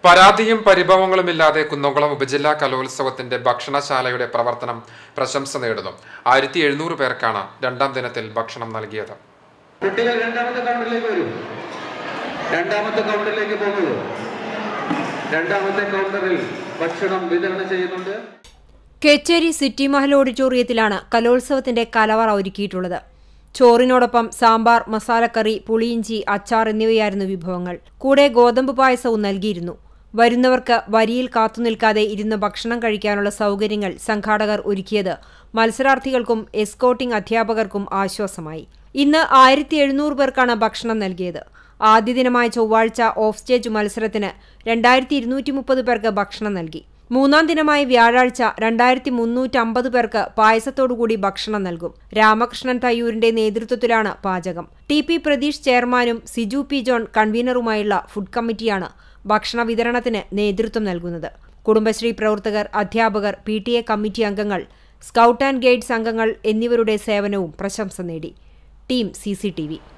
പരാതിയും പരിഭവങ്ങളുമില്ലാതെ കുന്നംകുളം ഉപജില്ലാ കലോത്സവത്തിന്റെ ഭക്ഷണശാലയുടെ പ്രവർത്തനം പ്രശംസ നേടുന്നു ആയിരത്തി എഴുന്നൂറ് പേർക്കാണ് രണ്ടാം ദിനത്തിൽ ഭക്ഷണം നൽകിയത് കുട്ടികൾ രണ്ടാമത്തെ കൗണ്ടറിലേക്ക് വരും രണ്ടാമത്തെ കൗണ്ടറിലേക്ക് പോകുള്ളൂ രണ്ടാമത്തെ കൗണ്ടറിൽ ഭക്ഷണം വിതരണം ചെയ്യുന്നുണ്ട് കേച്ചേരി സിറ്റി മഹൽ ഓഡിറ്റോറിയത്തിലാണ് കലോത്സവത്തിന്റെ കലവറ ഒരുക്കിയിട്ടുള്ളത് ചോറിനോടൊപ്പം സാമ്പാർ മസാലക്കറി പുളിയിഞ്ചി അച്ചാർ എന്നിവയായിരുന്നു വിഭവങ്ങൾ കൂടെ ഗോതമ്പ് പായസവും നൽകിയിരുന്നു വരുന്നവർക്ക് വരിയിൽ കാത്തുനിൽക്കാതെ ഇരുന്ന് ഭക്ഷണം കഴിക്കാനുള്ള സൗകര്യങ്ങൾ സംഘാടകർ ഒരുക്കിയത് മത്സരാർത്ഥികൾക്കും എസ്കോട്ടിംഗ് അധ്യാപകർക്കും ആശ്വാസമായി ഇന്ന് ആയിരത്തി എഴുന്നൂറ് പേർക്കാണ് ഭക്ഷണം നൽകിയത് ആദ്യ ദിനമായ ചൊവ്വാഴ്ച ഓഫ് സ്റ്റേജ് മത്സരത്തിന് രണ്ടായിരത്തി ഇരുന്നൂറ്റി മുപ്പത് പേർക്ക് ഭക്ഷണം നൽകി മൂന്നാം ദിനമായ വ്യാഴാഴ്ച രണ്ടായിരത്തി മുന്നൂറ്റമ്പത് പേർക്ക് പായസത്തോടുകൂടി ഭക്ഷണം നൽകും രാമകൃഷ്ണൻ തയ്യൂരിന്റെ നേതൃത്വത്തിലാണ് പാചകം ടി പി പ്രതീഷ് ചെയർമാനും സിജു പി ജോൺ കൺവീനറുമായുള്ള ഫുഡ് കമ്മിറ്റിയാണ് ഭക്ഷണ വിതരണത്തിന് നേതൃത്വം നൽകുന്നത് കുടുംബശ്രീ പ്രവർത്തകർ അധ്യാപകർ പി ടി എ കമ്മിറ്റി അംഗങ്ങൾ സ്കൗട്ട് ആൻഡ് ഗൈഡ്സ് അംഗങ്ങൾ എന്നിവരുടെ സേവനവും പ്രശംസ നേടി team C C T V